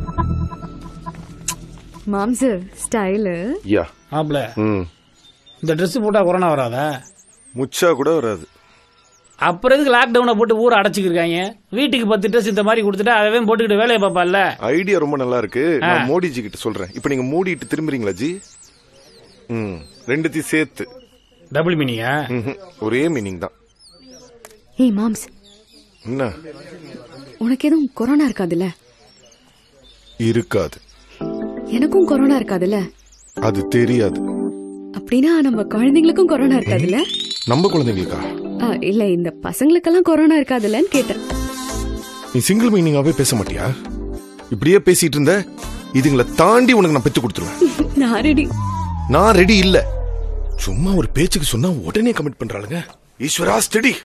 Moms style யா மாப்பிள ம் இந்த Dress போட்டா கொரோனா வராதா முச்சா கூட வராது அப்புறம் எதுக்கு லாக்டவுனை போட்டு ஊரை அடைச்சிக்கிருக்காங்க வீட்டுக்கு பத்து ட்ரெஸ் இந்த மாதிரி கொடுத்துட்டா அவன் போட்டுக்கிட்டு வேலையை பார்ப்பான்ல ஐடியா ரொம்ப நல்லா இருக்கு நான் மோடிஜி கிட்ட சொல்றேன் இப்போ நீங்க மூடிட்டு திரும்புறீங்களா ஜி ம் ரெண்டுத்தையும் சேர்த்து டபுள் மீனிங்கா ம்ஹும். ஒரே மீனிங் தான் ஏய் மாம்ஸ் என்ன உனக்கு எதுவும் கொரோனா இருக்காதுல்ல இருக்காது எனக்கும் கொரோனா இருக்காதுல்ல அது தெரியாது அப்படின்னா நம்ம குழந்தைங்களுக்கும் கொரோனா இருக்காதுல்ல நம்ம குழந்தைங்களுக்கா ஆ, இல்ல இந்த பசங்களுக்கெல்லாம் கொரோனா இருக்காதுல்லன்னு கேட்டேன் நீ சிங்கிள் மீனிங்காவே பேச மாட்டியா இப்படியே பேசிட்டு இருந்த இதுங்களை தாண்டி உனக்கு நான் பெத்து கொடுத்துருவேன் நான் ரெடி நான் ரெடி இல்ல சும்மா ஒரு பேச்சுக்கு சொன்னா உடனே கமிட் பண்றாளுங்க ஈஸ்வரா ஸ்டடி